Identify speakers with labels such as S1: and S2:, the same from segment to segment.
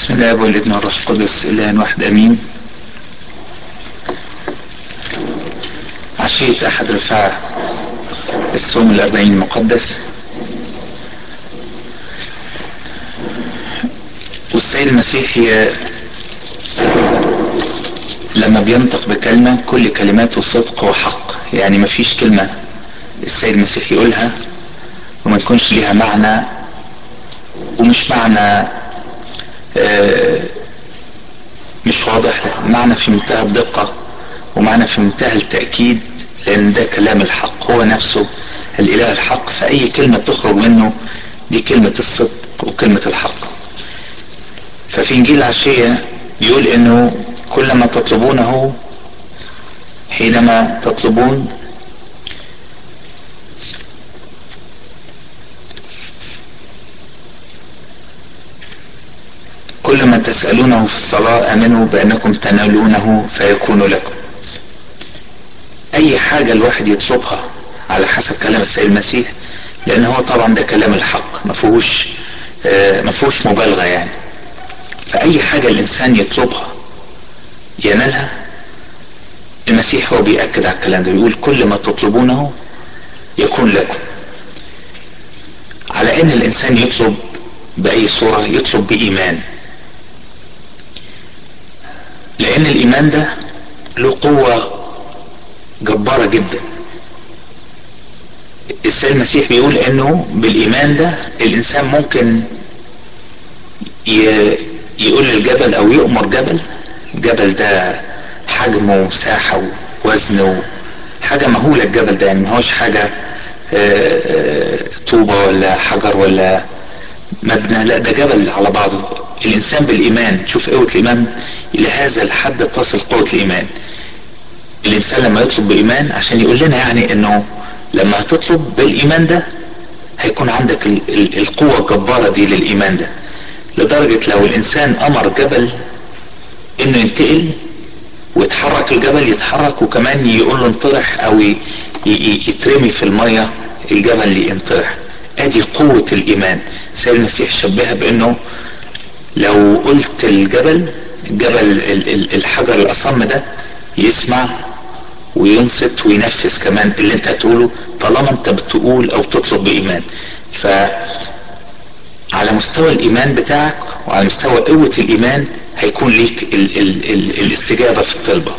S1: بسم الله والابن والروح القدس اله واحد امين عشية احد رفاع الصوم الاربعين المقدس والسيد المسيح هي لما بينطق بكلمة كل كلماته صدق وحق يعني ما فيش كلمة السيد المسيح يقولها وما يكونش ليها معنى ومش معنى آه مش واضح معنى في منتهى الدقة ومعنى في منتهى التأكيد لأن ده كلام الحق هو نفسه الإله الحق فأي كلمة تخرج منه دي كلمة الصدق وكلمة الحق ففي إنجيل العشية يقول إنه كل ما تطلبونه حينما تطلبون كل ما تسألونه في الصلاة امنوا بانكم تنالونه فيكون لكم اي حاجة الواحد يطلبها على حسب كلام السيد المسيح لان هو طبعا ده كلام الحق ما فيهوش ما فيهوش مبالغة يعني فاي حاجة الانسان يطلبها ينالها المسيح هو بيأكد على الكلام ده بيقول كل ما تطلبونه يكون لكم على ان الانسان يطلب باي صورة يطلب بايمان لان الايمان ده له قوة جبارة جدا السيد المسيح بيقول انه بالايمان ده الانسان ممكن يقول للجبل او يؤمر جبل الجبل ده حجمه ومساحة ووزن حاجة مهولة الجبل ده يعني ما هوش حاجة طوبة ولا حجر ولا مبنى لا ده جبل على بعضه الانسان بالايمان شوف قوة الايمان الى هذا الحد تصل قوة الايمان الانسان لما يطلب بايمان عشان يقول لنا يعني انه لما هتطلب بالايمان ده هيكون عندك ال ال القوة الجبارة دي للايمان ده لدرجة لو الانسان امر جبل انه ينتقل ويتحرك الجبل يتحرك وكمان يقول له انطرح او يترمي في المية الجبل ينطرح ادي قوة الايمان سيد المسيح شبهها بانه لو قلت الجبل الجبل الحجر الاصم ده يسمع وينصت وينفذ كمان اللي انت هتقوله طالما انت بتقول او تطلب بايمان ف على مستوى الايمان بتاعك وعلى مستوى قوة الايمان هيكون ليك ال ال ال الاستجابة في الطلبة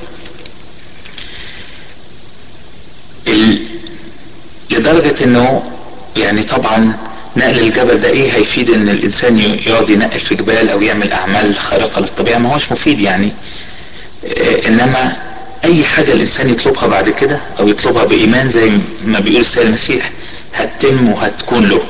S1: ال لدرجة انه يعني طبعا نقل الجبل ده ايه هيفيد ان الانسان يقعد ينقل في جبال او يعمل اعمال خارقة للطبيعة ما هوش مفيد يعني إيه انما اي حاجة الانسان يطلبها بعد كده او يطلبها بايمان زي ما بيقول السيد المسيح هتتم وهتكون له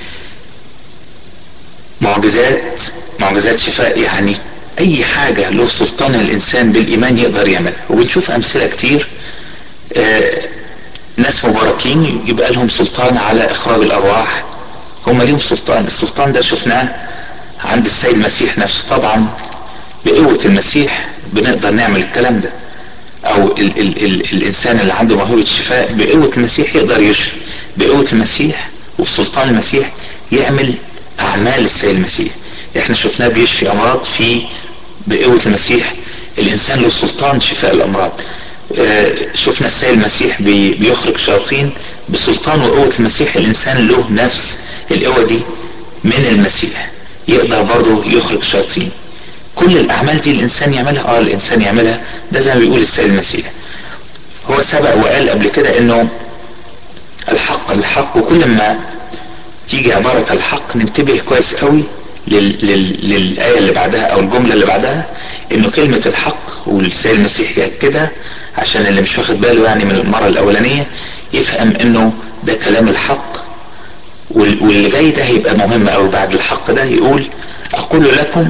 S1: معجزات معجزات شفاء يعني اي حاجة له سلطان الانسان بالايمان يقدر يعملها وبنشوف امثلة كتير آه ناس مباركين يبقى لهم سلطان على اخراج الارواح هم ليهم سلطان السلطان ده شفناه عند السيد المسيح نفسه طبعا بقوة المسيح بنقدر نعمل الكلام ده او ال ال ال الانسان اللي عنده موهبة الشفاء بقوة المسيح يقدر يشفي بقوة المسيح وبسلطان المسيح يعمل اعمال السيد المسيح احنا شفناه بيشفي امراض في بقوة المسيح الانسان له سلطان شفاء الامراض اه شفنا السيد المسيح بي بيخرج شياطين بسلطان وقوة المسيح الانسان له نفس القوة دي من المسيح يقدر برضه يخرج شياطين كل الاعمال دي الانسان يعملها اه الانسان يعملها ده زي ما بيقول السيد المسيح هو سبق وقال قبل كده انه الحق الحق وكل ما تيجي عبارة الحق ننتبه كويس قوي لل... لل... للآية اللي بعدها أو الجملة اللي بعدها إنه كلمة الحق والسيد المسيح يأكدها عشان اللي مش واخد باله يعني من المرة الأولانية يفهم إنه ده كلام الحق وال... واللي جاي ده هيبقى مهم أوي بعد الحق ده يقول أقول لكم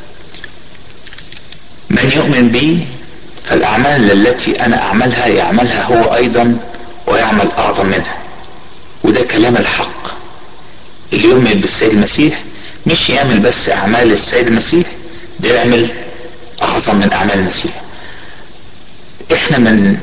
S1: من يؤمن بي فالأعمال التي أنا أعملها يعملها هو أيضا ويعمل أعظم منها وده كلام الحق اللي يؤمن بالسيد المسيح مش يعمل بس اعمال السيد المسيح ده يعمل اعظم من اعمال المسيح احنا من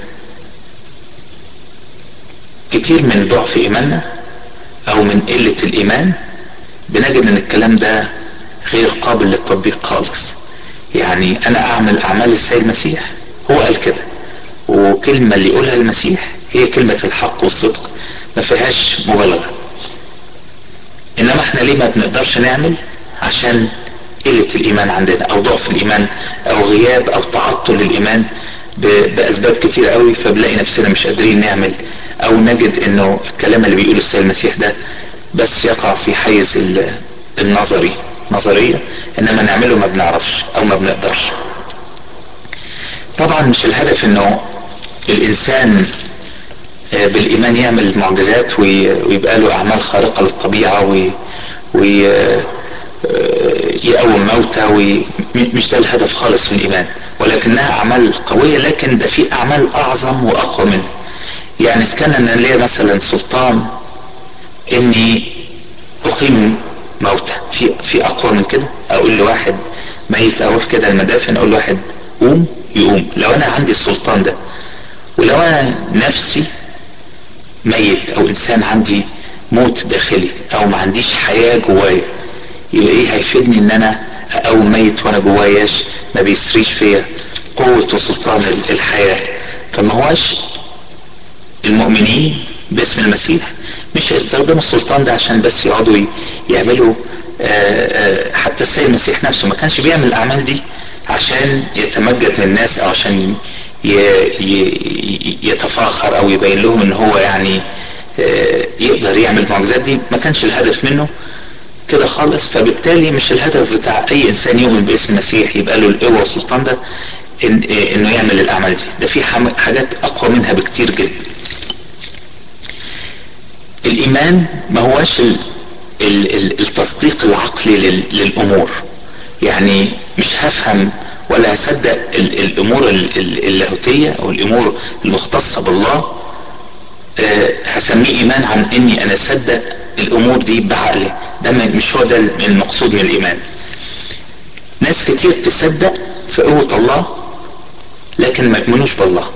S1: كتير من ضعف ايماننا او من قلة الايمان بنجد ان الكلام ده غير قابل للتطبيق خالص يعني انا اعمل اعمال السيد المسيح هو قال كده وكلمة اللي يقولها المسيح هي كلمة الحق والصدق ما فيهاش مبالغة انما احنا ليه ما بنقدرش نعمل عشان قلة الايمان عندنا او ضعف الايمان او غياب او تعطل الايمان باسباب كتيرة قوي فبنلاقي نفسنا مش قادرين نعمل او نجد انه الكلام اللي بيقوله السيد المسيح ده بس يقع في حيز النظري نظرية انما نعمله ما بنعرفش او ما بنقدرش طبعا مش الهدف انه الانسان بالايمان يعمل معجزات ويبقى له اعمال خارقة للطبيعة ويقوم موتى مش ده الهدف خالص من الايمان ولكنها اعمال قوية لكن ده في اعمال اعظم واقوى منه يعني اذا كان انا ليا مثلا سلطان اني اقيم موتى في في اقوى من كده اقول لواحد ميت اروح كده المدافن اقول لواحد قوم يقوم لو انا عندي السلطان ده ولو انا نفسي ميت او انسان عندي موت داخلي او ما عنديش حياة جوايا يبقى ايه هيفيدني ان انا اقوم ميت وانا جواياش ما بيسريش فيا قوة وسلطان الحياة فما هوش المؤمنين باسم المسيح مش هيستخدموا السلطان ده عشان بس يقعدوا يعملوا حتى السيد المسيح نفسه ما كانش بيعمل الاعمال دي عشان يتمجد من الناس او عشان يتفاخر او يبين لهم ان هو يعني يقدر يعمل المعجزات دي ما كانش الهدف منه كده خالص فبالتالي مش الهدف بتاع اي انسان يؤمن باسم المسيح يبقى له القوه والسلطان ده إن انه يعمل الاعمال دي ده في حاجات اقوى منها بكتير جدا الايمان ما هوش التصديق العقلي للامور يعني مش هفهم ولا هصدق الامور اللاهوتيه او الامور المختصه بالله هسميه ايمان عن اني انا اصدق الامور دي بعقلي ده مش هو ده المقصود من الايمان ناس كتير تصدق في قوه الله لكن ما يؤمنوش بالله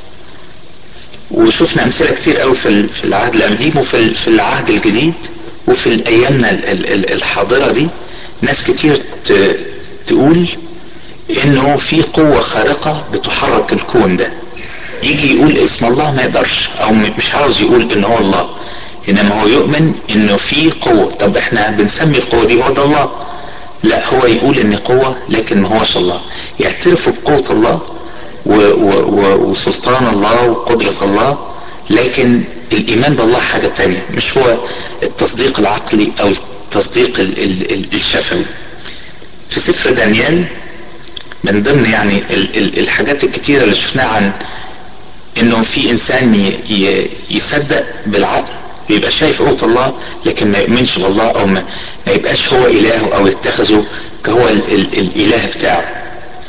S1: وشفنا امثله كتير قوي في في العهد القديم وفي في العهد الجديد وفي ايامنا الحاضره دي ناس كتير تقول انه في قوه خارقه بتحرك الكون ده يجي يقول اسم الله ما يقدرش او مش عاوز يقول ان هو الله انما هو يؤمن انه في قوه طب احنا بنسمي القوه دي هو ده الله لا هو يقول ان قوه لكن ما هوش الله يعترفوا بقوه الله و و و وسلطان الله وقدرة الله لكن الإيمان بالله حاجة تانية مش هو التصديق العقلي أو التصديق ال ال ال الشفوي في سفر دانيال من ضمن يعني ال ال الحاجات الكتيرة اللي شفناها عن انه في انسان يصدق بالعقل يبقى شايف قوة الله لكن ما يؤمنش بالله او ما, ما يبقاش هو الهه او يتخذه كهو ال ال الاله بتاعه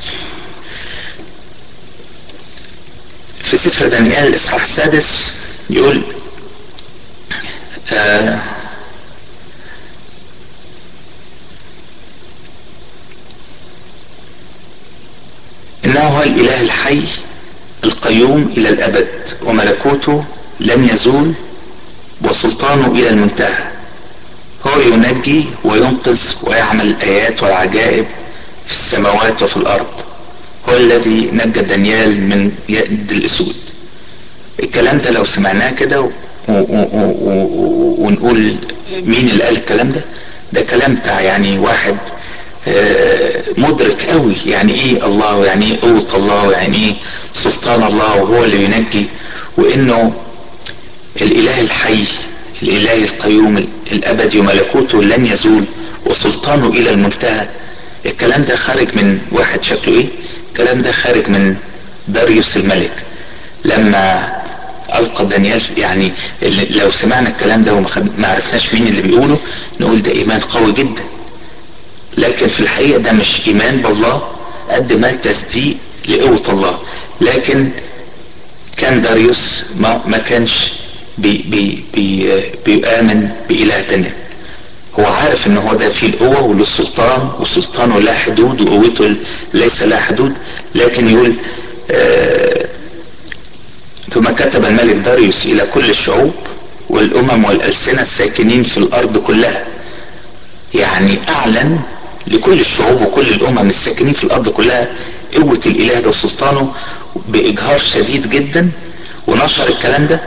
S1: في سفر دانيال الاصحاح السادس يقول آه انه هو الاله الحي القيوم الى الابد وملكوته لن يزول وسلطانه الى المنتهى هو ينجي وينقذ ويعمل الايات والعجائب في السماوات وفي الارض هو الذي نجى دانيال من يد الاسود الكلام ده لو سمعناه كده ونقول مين اللي قال الكلام ده ده كلام بتاع يعني واحد مدرك قوي يعني ايه الله ويعني ايه قوة الله ويعني ايه سلطان الله وهو اللي ينجي وانه الاله الحي الاله القيوم الابدي وملكوته لن يزول وسلطانه الى المنتهى الكلام ده خارج من واحد شكله ايه الكلام ده خارج من داريوس الملك لما القى دانيال يعني لو سمعنا الكلام ده وما عرفناش مين اللي بيقوله نقول ده ايمان قوي جدا لكن في الحقيقه ده مش ايمان بالله قد ما تصديق لقوه الله لكن كان داريوس ما, ما كانش بي بي بي بيؤمن بإله تاني هو عارف ان هو ده فيه القوة وله السلطان وسلطانه لا حدود وقوته ليس لا حدود لكن يقول آه ثم كتب الملك داريوس الى كل الشعوب والامم والالسنة الساكنين في الارض كلها يعني اعلن لكل الشعوب وكل الامم الساكنين في الارض كلها قوة الاله ده وسلطانه باجهار شديد جدا ونشر الكلام ده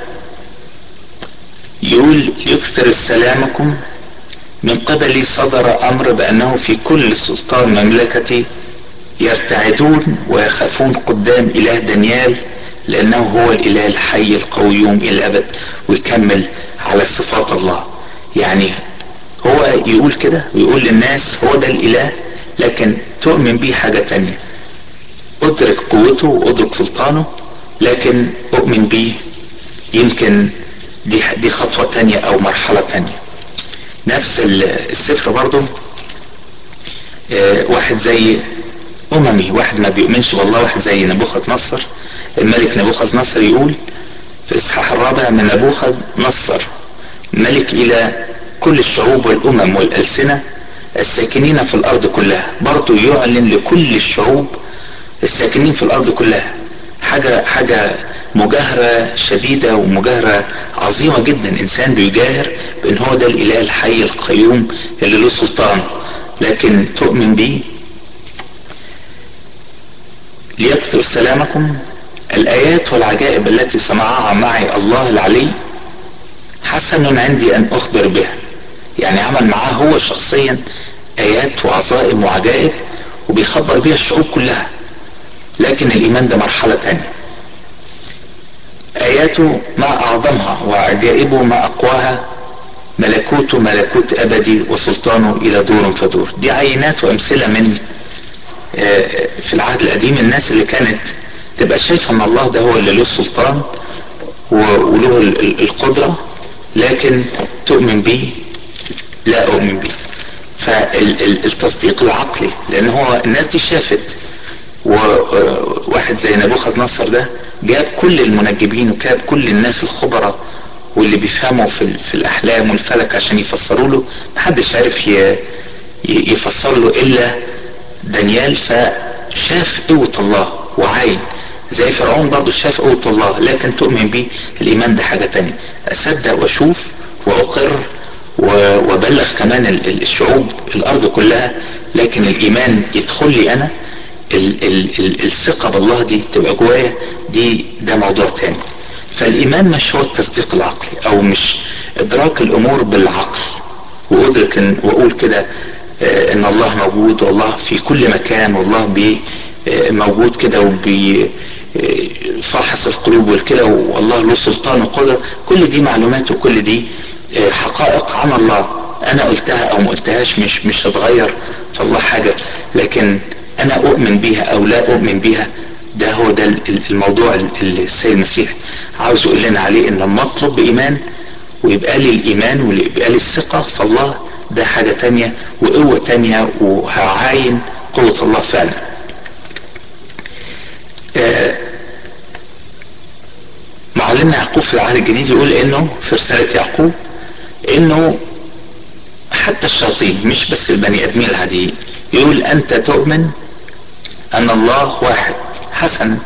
S1: يقول يكثر سلامكم من قبلي صدر امر بانه في كل سلطان مملكتي يرتعدون ويخافون قدام اله دانيال لانه هو الاله الحي القويوم الى الابد ويكمل على صفات الله يعني هو يقول كده ويقول للناس هو ده الاله لكن تؤمن بيه حاجة تانية ادرك قوته وادرك سلطانه لكن اؤمن بيه يمكن دي, دي خطوة تانية او مرحلة تانية نفس السفر برضو اه واحد زي اممي واحد ما بيؤمنش والله واحد زي نبوخذ نصر الملك نبوخذ نصر يقول في الاصحاح الرابع من نبوخذ نصر ملك الى كل الشعوب والامم والالسنه الساكنين في الارض كلها برضه يعلن لكل الشعوب الساكنين في الارض كلها حاجه حاجه مجاهره شديده ومجاهره عظيمه جدا انسان بيجاهر بان هو ده الاله الحي القيوم اللي له سلطان لكن تؤمن بيه ليكثر سلامكم الآيات والعجائب التي صنعها معي الله العلي حسن عندي أن أخبر بها يعني عمل معاه هو شخصيا آيات وعظائم وعجائب وبيخبر بها الشعوب كلها لكن الإيمان ده مرحلة تانية آياته ما أعظمها وعجائبه ما أقواها ملكوته ملكوت أبدي وسلطانه إلى دور فدور دي عينات وأمثلة من في العهد القديم الناس اللي كانت تبقى شايفه ان الله ده هو اللي له السلطان وله القدره لكن تؤمن به لا اؤمن به فالتصديق العقلي لان هو الناس دي شافت وواحد زي نبوخذ نصر ده جاب كل المنجبين وجاب كل الناس الخبراء واللي بيفهموا في, في الاحلام والفلك عشان يفسروا له محدش عارف يفسر له الا دانيال فشاف قوة الله وعين زي فرعون برضه شاف قوة الله لكن تؤمن بيه الإيمان ده حاجة تانية أصدق وأشوف وأقر وأبلغ كمان الشعوب الأرض كلها لكن الإيمان يدخل لي أنا ال ال ال الثقة بالله دي تبقى جوايا دي ده موضوع تاني فالإيمان مش هو التصديق العقلي أو مش إدراك الأمور بالعقل وأدرك إن وأقول كده ان الله موجود والله في كل مكان والله بي موجود كده وبي فحص القلوب والكده والله له سلطان وقدرة كل دي معلومات وكل دي حقائق عن الله انا قلتها او ما قلتهاش مش مش هتغير في الله حاجة لكن انا اؤمن بيها او لا اؤمن بيها ده هو ده الموضوع اللي السيد المسيح عاوز يقول لنا عليه ان لما اطلب بايمان ويبقى لي الايمان ويبقى لي الثقة في الله ده حاجة تانية وقوة تانية وهعاين قوة الله فعلا آه معلمنا يعقوب في العهد الجديد يقول انه في رسالة يعقوب انه حتى الشياطين مش بس البني ادمين العاديين يقول انت تؤمن ان الله واحد حسنا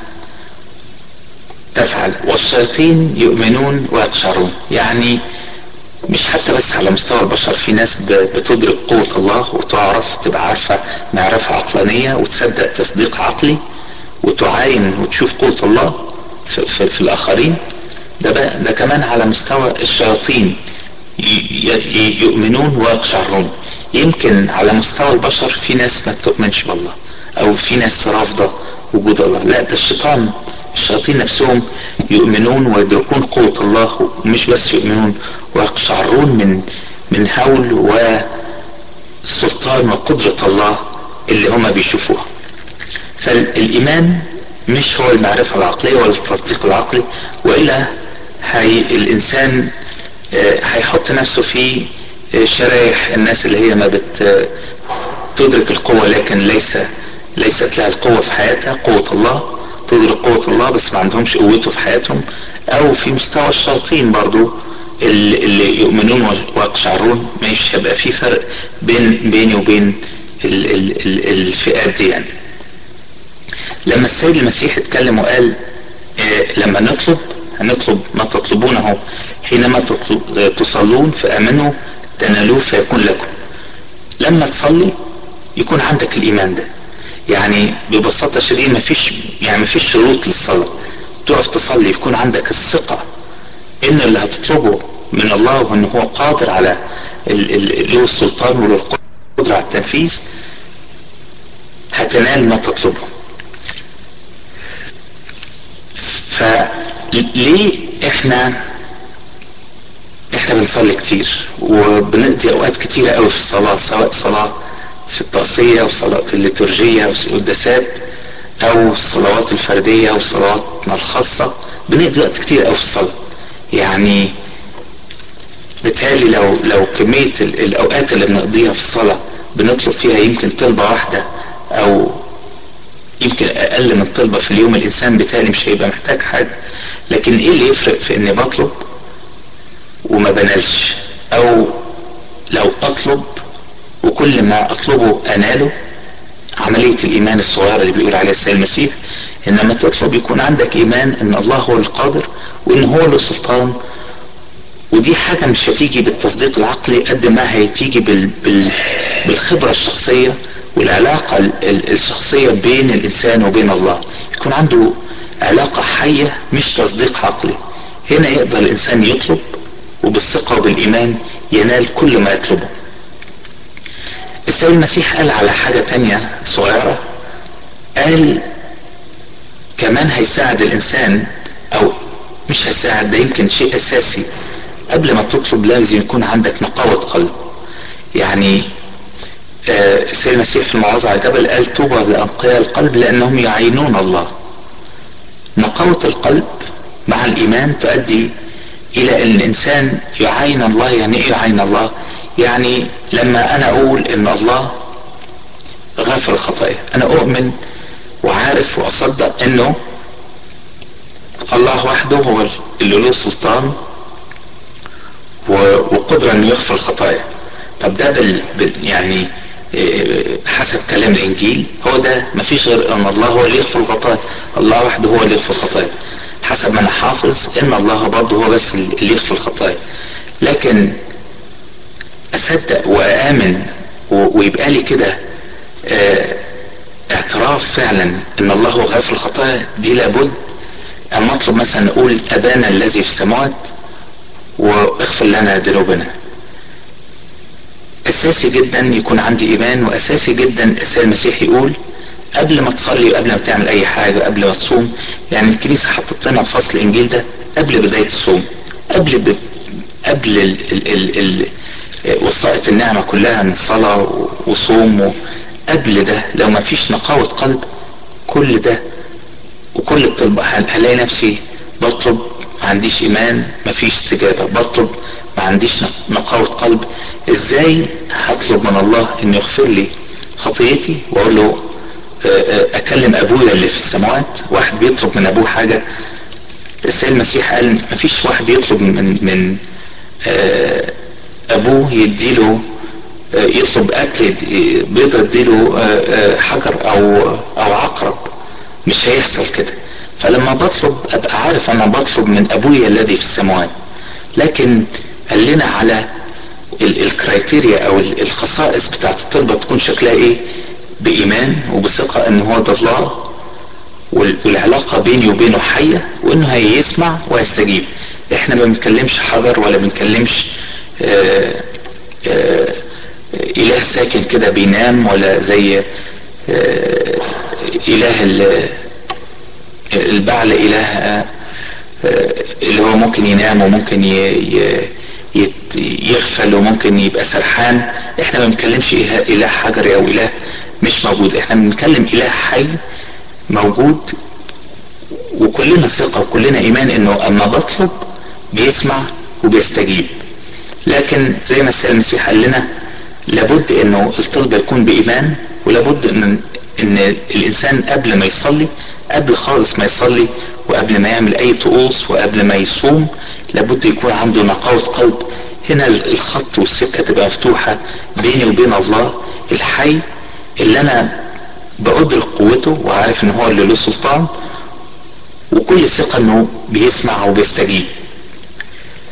S1: تفعل والشياطين يؤمنون ويقشعرون يعني مش حتى بس على مستوى البشر في ناس بتدرك قوة الله وتعرف تبقى عارفة معرفة عقلانية وتصدق تصديق عقلي وتعاين وتشوف قوة الله في, في, في الآخرين ده بقى ده كمان على مستوى الشياطين يؤمنون ويقشعرون يمكن على مستوى البشر في ناس ما تؤمنش بالله أو في ناس رافضة وجود الله لا ده الشيطان الشياطين نفسهم يؤمنون ويدركون قوة الله ومش بس يؤمنون ويقشعرون من من هول وسلطان وقدرة الله اللي هما بيشوفوها فالإيمان مش هو المعرفة العقلية ولا التصديق العقلي وإلا هي الإنسان هيحط نفسه في شرايح الناس اللي هي ما بت تدرك القوة لكن ليس ليست لها القوة في حياتها قوة الله تدرك قوة الله بس ما عندهمش قوته في حياتهم او في مستوى الشياطين برضو اللي, اللي يؤمنون ويقشعرون مش هيبقى في فرق بين بيني وبين ال ال ال الفئات دي يعني لما السيد المسيح اتكلم وقال اه لما نطلب هنطلب ما تطلبونه حينما تطلب تصلون فامنوا تنالوه فيكون لكم لما تصلي يكون عندك الايمان ده يعني ببساطة شديدة مفيش يعني مفيش شروط للصلاة تقف تصلي يكون عندك الثقة ان اللي هتطلبه من الله وان هو قادر على له السلطان وله القدرة على التنفيذ هتنال ما تطلبه فليه احنا احنا بنصلي كتير وبنقضي اوقات كتيرة قوي في الصلاة سواء صلاة في التقصية وصلاة الليتورجية والقداسات او الصلوات الفردية وصلواتنا الخاصة بنقضي وقت كتير قوي في الصلاة يعني بتهيألي لو لو كمية الأوقات اللي بنقضيها في الصلاة بنطلب فيها يمكن طلبة واحدة أو يمكن أقل من طلبة في اليوم الإنسان بتهيألي مش هيبقى محتاج حاجة لكن إيه اللي يفرق في إني بطلب وما بنالش أو لو أطلب وكل ما أطلبه أناله عملية الإيمان الصغيرة اللي بيقول عليها السيد المسيح إنما تطلب يكون عندك إيمان إن الله هو القادر وإن هو له سلطان ودي حاجة مش هتيجي بالتصديق العقلي قد ما هتيجي بال... بال... بالخبرة الشخصية والعلاقة الشخصية بين الإنسان وبين الله يكون عنده علاقة حية مش تصديق عقلي هنا يقدر الإنسان يطلب وبالثقة وبالإيمان ينال كل ما يطلبه السيد المسيح قال على حاجة تانية صغيرة قال كمان هيساعد الإنسان أو مش هيساعد ده يمكن شيء أساسي قبل ما تطلب لازم يكون عندك نقاوة قلب يعني السيد المسيح في الموعظة على الجبل قال طوبى لأنقياء القلب لأنهم يعينون الله نقاوة القلب مع الإيمان تؤدي إلى أن الإنسان يعين الله يعني إيه يعين الله يعني لما أنا أقول إن الله غافر الخطايا أنا أؤمن وعارف وأصدق إنه الله وحده هو اللي له سلطان وقدرة انه يغفر الخطايا طب ده بال, بال يعني حسب كلام الانجيل هو ده مفيش غير ان الله هو اللي يغفر الخطايا الله وحده هو اللي يغفر الخطايا حسب ما انا حافظ ان الله برضه هو بس اللي يغفر الخطايا لكن اصدق وامن ويبقى لي كده اعتراف فعلا ان الله هو غافر الخطايا دي لابد اما اطلب مثلا اقول ابانا الذي في السماوات واغفر لنا ذنوبنا اساسي جدا يكون عندي ايمان واساسي جدا السيد المسيح يقول قبل ما تصلي وقبل ما تعمل اي حاجه قبل ما تصوم يعني الكنيسه حطت لنا فصل الانجيل ده قبل بدايه الصوم قبل ب... قبل ال... ال... ال... ال... وسائط النعمه كلها من صلاه وصوم قبل ده لو ما فيش نقاوه قلب كل ده وكل الطلب هلاقي نفسي بطلب ما عنديش ايمان ما فيش استجابة بطلب ما عنديش نقاوة قلب ازاي هطلب من الله انه يغفر لي خطيتي واقول له اكلم ابويا اللي في السماوات واحد بيطلب من ابوه حاجة السيد المسيح قال ما فيش واحد يطلب من من ابوه يديله يطلب اكل بيضة يديله حجر او او عقرب مش هيحصل كده فلما بطلب ابقى عارف انا بطلب من ابويا الذي في السماوات لكن قال لنا على الكرايتيريا او الخصائص بتاعت الطلبة تكون شكلها ايه بايمان وبثقة ان هو ده الله والعلاقة بيني وبينه حية وانه هيسمع ويستجيب احنا ما بنكلمش حجر ولا بنكلمش آآ آآ اله ساكن كده بينام ولا زي اله البعل اله اللي هو ممكن ينام وممكن يغفل وممكن يبقى سرحان احنا ما بنتكلمش اله حجري او اله مش موجود احنا بنتكلم اله حي موجود وكلنا ثقة وكلنا ايمان انه اما بطلب بيسمع وبيستجيب لكن زي ما السيد المسيح قال لنا لابد انه الطلب يكون بايمان ولابد ان ان الانسان قبل ما يصلي قبل خالص ما يصلي وقبل ما يعمل اي طقوس وقبل ما يصوم لابد يكون عنده نقاوة قلب هنا الخط والسكة تبقى مفتوحة بيني وبين الله الحي اللي انا بأدرك قوته وعارف ان هو اللي له سلطان وكل ثقة انه بيسمع وبيستجيب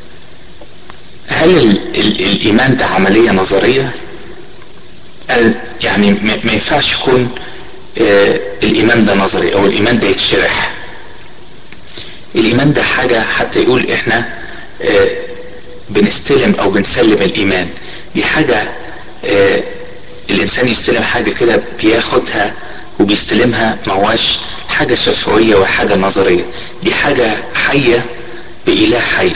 S1: هل ال ال الايمان ده عملية نظرية يعني ما ينفعش يكون الايمان ده نظري او الايمان ده يتشرح الايمان ده حاجة حتى يقول احنا بنستلم او بنسلم الايمان دي حاجة الانسان يستلم حاجة كده بياخدها وبيستلمها ما هواش حاجة شفوية وحاجة نظرية دي حاجة حية بإله حي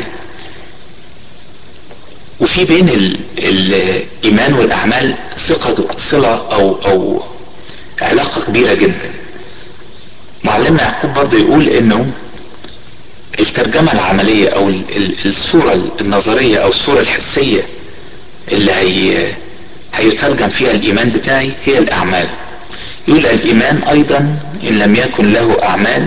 S1: وفي بين ال الإيمان والأعمال ثقة صلة أو أو علاقة كبيرة جدا معلمنا يعقوب برضه يقول إنه الترجمة العملية أو الصورة النظرية أو الصورة الحسية اللي هي هيترجم فيها الإيمان بتاعي هي الأعمال يقول الإيمان أيضا إن لم يكن له أعمال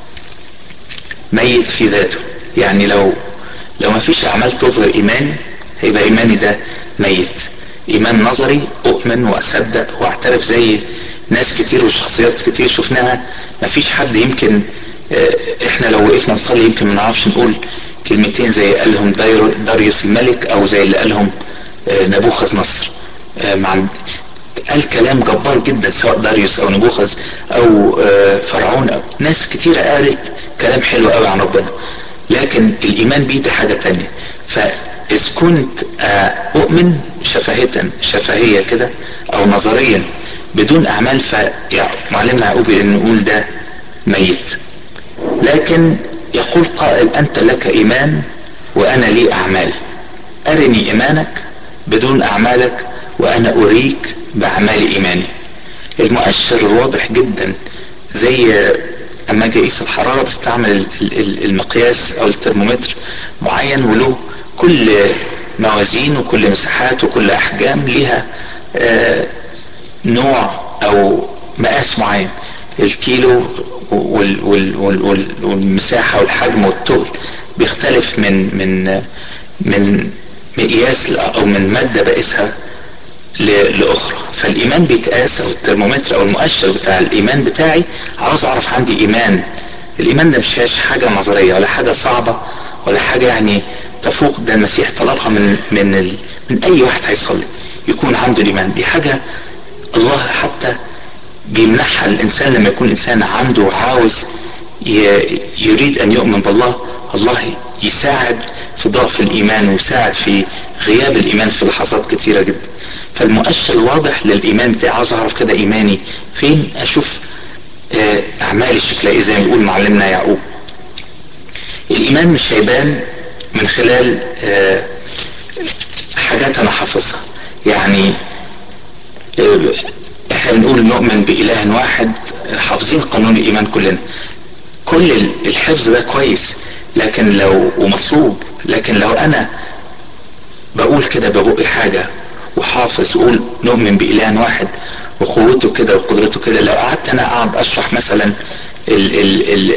S1: ميت في ذاته يعني لو لو ما فيش أعمال تظهر إيماني هيبقى إيماني ده ميت إيمان نظري أؤمن وأصدق وأعترف زي ناس كتير وشخصيات كتير شفناها ما فيش حد يمكن احنا لو وقفنا نصلي يمكن ما نعرفش نقول كلمتين زي قالهم داريوس الملك او زي اللي قالهم نبوخذ نصر قال كلام جبار جدا سواء داريوس او نبوخذ او فرعون أو ناس كتيرة قالت كلام حلو قوي عن ربنا لكن الايمان بيه ده حاجة تانية فاذ كنت اؤمن شفهية شفهية كده او نظريا بدون اعمال فمعلمنا يعقوب نقول ده ميت لكن يقول قائل انت لك ايمان وانا لي اعمال ارني ايمانك بدون اعمالك وانا اريك باعمال ايماني المؤشر الواضح جدا زي اما اجي اقيس الحراره بستعمل المقياس او الترمومتر معين وله كل موازين وكل مساحات وكل احجام ليها نوع او مقاس معين الكيلو وال وال وال والمساحه والحجم والطول بيختلف من من من مقياس او من ماده بقيسها لاخرى فالايمان بيتقاس او الترمومتر او المؤشر بتاع الايمان بتاعي عاوز اعرف عندي ايمان الايمان ده مش هيش حاجه نظريه ولا حاجه صعبه ولا حاجه يعني تفوق ده المسيح طلبها من من ال... من اي واحد هيصلي يكون عنده الايمان دي حاجه الله حتى بيمنحها الانسان لما يكون انسان عنده عاوز يريد ان يؤمن بالله الله يساعد في ضعف الايمان ويساعد في غياب الايمان في لحظات كتيره جدا فالمؤشر الواضح للايمان بتاعي عاوز اعرف كده ايماني فين اشوف اعمالي شكلها ايه زي ما بيقول معلمنا يعقوب الايمان مش هيبان من خلال حاجات انا حافظها يعني احنا بنقول نؤمن بإله واحد حافظين قانون الإيمان كلنا كل الحفظ ده كويس لكن لو ومطلوب لكن لو أنا بقول كده ببقي حاجة وحافظ وقول نؤمن بإله واحد وقوته كده وقدرته كده لو قعدت أنا أقعد أشرح مثلا ال ال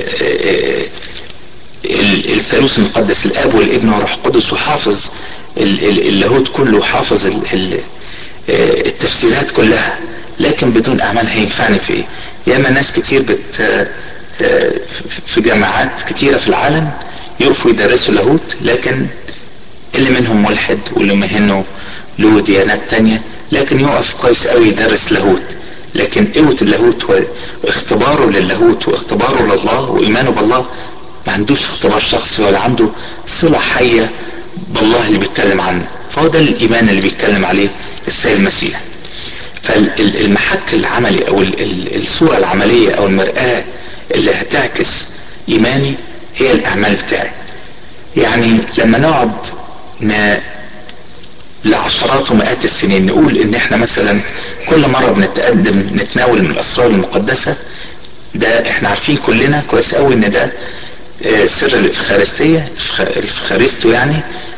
S1: ال الثالوث المقدس الاب والابن والروح القدس وحافظ اللاهوت كله وحافظ التفسيرات كلها لكن بدون اعمال هينفعني في ايه ياما ناس كتير بت في جامعات كتيره في العالم يقفوا يدرسوا لاهوت لكن اللي منهم ملحد واللي منه له ديانات تانية لكن يقف كويس قوي يدرس لاهوت لكن قوة اللاهوت واختباره للاهوت واختباره لله وإيمانه بالله ما عندوش اختبار شخصي ولا عنده صلة حية بالله اللي بيتكلم عنه فهو ده الإيمان اللي بيتكلم عليه السيد المسيح فالمحك العملي أو الصورة العملية أو المرآة اللي هتعكس إيماني هي الأعمال بتاعي يعني لما نقعد ن... لعشرات ومئات السنين نقول ان احنا مثلا كل مرة بنتقدم نتناول من الاسرار المقدسة ده احنا عارفين كلنا كويس قوي ان ده سر الافخارستية الافخارستو يعني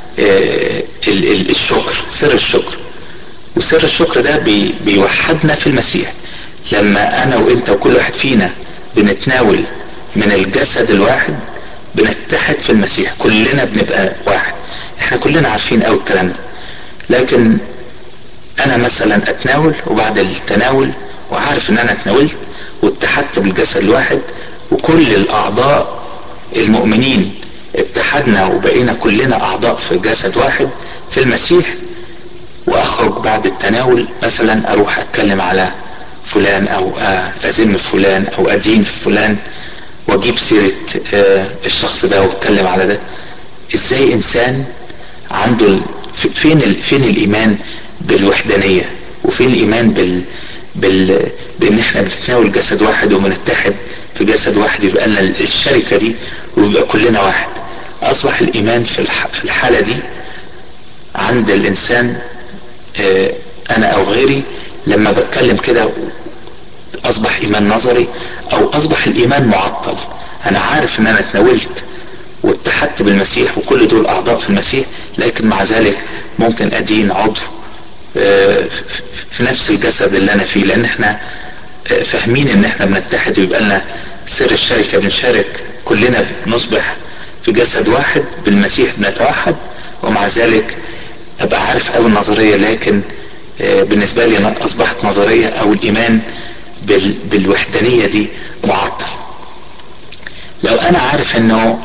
S1: الشكر سر الشكر وسر الشكر ده بي بيوحدنا في المسيح لما انا وانت وكل واحد فينا بنتناول من الجسد الواحد بنتحد في المسيح كلنا بنبقى واحد احنا كلنا عارفين قوي الكلام ده لكن انا مثلا اتناول وبعد التناول وعارف ان انا اتناولت واتحدت بالجسد الواحد وكل الاعضاء المؤمنين اتحدنا وبقينا كلنا اعضاء في جسد واحد في المسيح واخرج بعد التناول مثلا اروح اتكلم على فلان او اذم فلان او ادين في فلان واجيب سيرة الشخص ده واتكلم على ده ازاي انسان عنده فين فين الايمان بالوحدانية وفين الايمان بال بال بان احنا بنتناول جسد واحد وبنتحد في جسد واحد يبقى لنا الشركة دي ويبقى كلنا واحد اصبح الايمان في في الحالة دي عند الانسان انا او غيري لما بتكلم كده اصبح ايمان نظري او اصبح الايمان معطل انا عارف ان انا اتناولت واتحدت بالمسيح وكل دول اعضاء في المسيح لكن مع ذلك ممكن ادين عضو في نفس الجسد اللي انا فيه لان احنا فاهمين ان احنا بنتحد ويبقى لنا سر الشركة بنشارك كلنا نصبح في جسد واحد بالمسيح بنتوحد ومع ذلك ابقى عارف قوي النظرية لكن بالنسبة لي اصبحت نظرية او الايمان بالوحدانية دي معطل لو انا عارف انه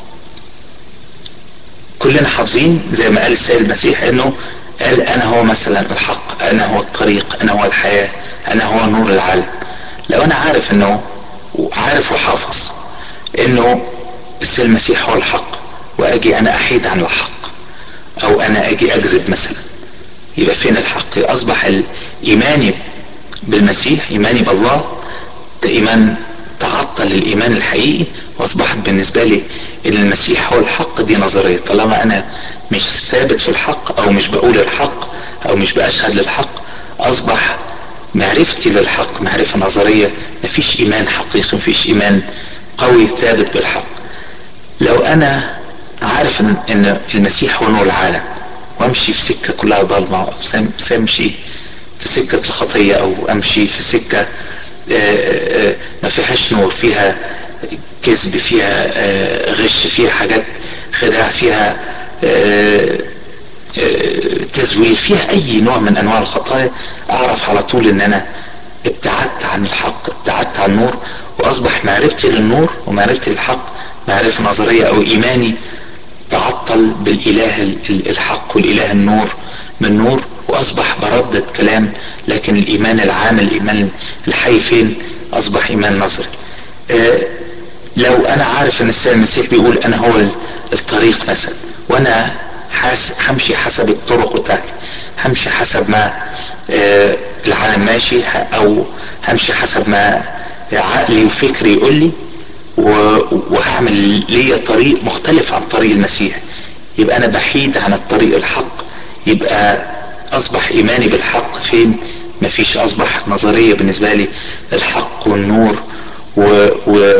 S1: كلنا حافظين زي ما قال السيد المسيح انه قال انا هو مثلا الحق انا هو الطريق انا هو الحياة انا هو نور العالم لو انا عارف انه عارف وحافظ انه السيد المسيح هو الحق واجي انا احيد عن الحق او انا اجي اكذب مثلا يبقى فين الحق اصبح ايماني بالمسيح ايماني بالله ده ايمان تعطل الايمان الحقيقي واصبحت بالنسبة لي ان المسيح هو الحق دي نظرية طالما انا مش ثابت في الحق او مش بقول الحق او مش باشهد للحق اصبح معرفتي للحق معرفة نظرية مفيش ايمان حقيقي مفيش ايمان قوي ثابت بالحق لو انا عارف ان, إن المسيح هو نور العالم وامشي في سكة كلها ضلمة امشي في سكة الخطية او امشي في سكة ما فيهاش نور فيها كذب فيها غش فيها حاجات خداع فيها تزوير فيها اي نوع من انواع الخطايا اعرف على طول ان انا ابتعدت عن الحق ابتعدت عن النور واصبح معرفتي للنور ومعرفتي للحق معرفة نظرية او ايماني تعطل بالاله الحق والاله النور من نور واصبح بردد كلام لكن الايمان العام الايمان الحي فين اصبح ايمان نظري آه لو انا عارف ان السيد المسيح بيقول انا هو الطريق مثلا وانا حاس همشي حسب الطرق بتاعتي همشي حسب ما آه العالم ماشي او همشي حسب ما عقلي وفكري يقول لي وهعمل ليا طريق مختلف عن طريق المسيح يبقى انا بحيد عن الطريق الحق يبقى اصبح ايماني بالحق فين مفيش اصبح نظرية بالنسبة لي الحق والنور و, و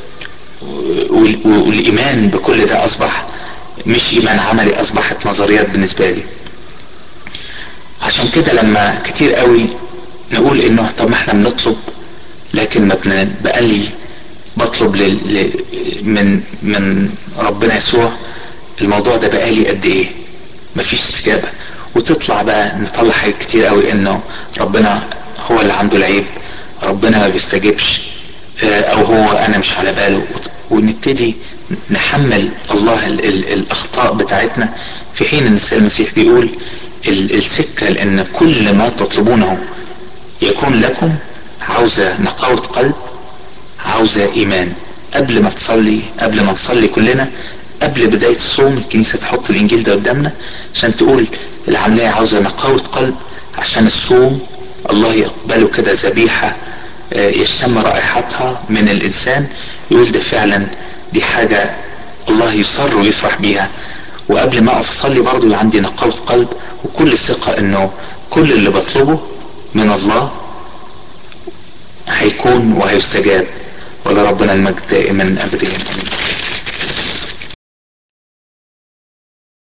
S1: والايمان بكل ده اصبح مش ايمان عملي اصبحت نظريات بالنسبة لي عشان كده لما كتير قوي نقول انه طب ما احنا بنطلب لكن ما بقى لي بطلب لل... من من ربنا يسوع الموضوع ده بقى لي قد ايه مفيش استجابة وتطلع بقى نطلع حاجات كتير قوي انه ربنا هو اللي عنده العيب ربنا ما بيستجيبش او هو انا مش على باله ونبتدي نحمل الله ال ال الاخطاء بتاعتنا في حين ان السيد المسيح بيقول ال السكة لان كل ما تطلبونه يكون لكم عاوزة نقاوة قلب عاوزة ايمان قبل ما تصلي قبل ما نصلي كلنا قبل بداية الصوم الكنيسة تحط الانجيل ده قدامنا عشان تقول العملية عاوزة نقاوة قلب عشان الصوم الله يقبله كده ذبيحة يشتم رائحتها من الانسان يقول ده فعلا دي حاجة الله يصر ويفرح بيها وقبل ما اقف اصلي برضو عندي نقاوة قلب وكل ثقة انه كل اللي بطلبه من الله هيكون وهيستجاب ولربنا المجد دائما ابدا امين